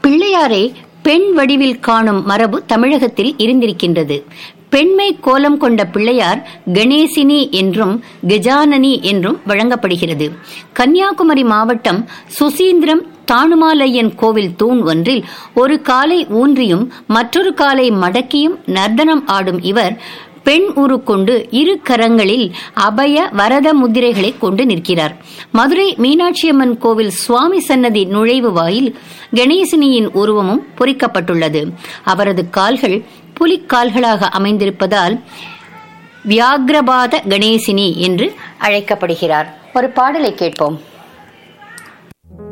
பிள்ளையாரை பெண் வடிவில் காணும் மரபு தமிழகத்தில் இருந்திருக்கின்றது பெண்மை கோலம் கொண்ட பிள்ளையார் கணேசினி என்றும் கஜானனி என்றும் வழங்கப்படுகிறது கன்னியாகுமரி மாவட்டம் சுசீந்திரம் தானுமாலையன் கோவில் தூண் ஒன்றில் ஒரு காலை ஊன்றியும் மற்றொரு காலை மடக்கியும் நர்த்தனம் ஆடும் இவர் பெண் உரு கொண்டு இரு கரங்களில் அபய வரத முத்திரைகளை கொண்டு நிற்கிறார் மதுரை மீனாட்சியம்மன் கோவில் சுவாமி சன்னதி நுழைவு வாயில் கணேசினியின் உருவமும் பொறிக்கப்பட்டுள்ளது அவரது கால்கள் புலிக்கால்களாக அமைந்திருப்பதால் வியாக்ரபாத கணேசினி என்று அழைக்கப்படுகிறார் ஒரு பாடலை கேட்போம்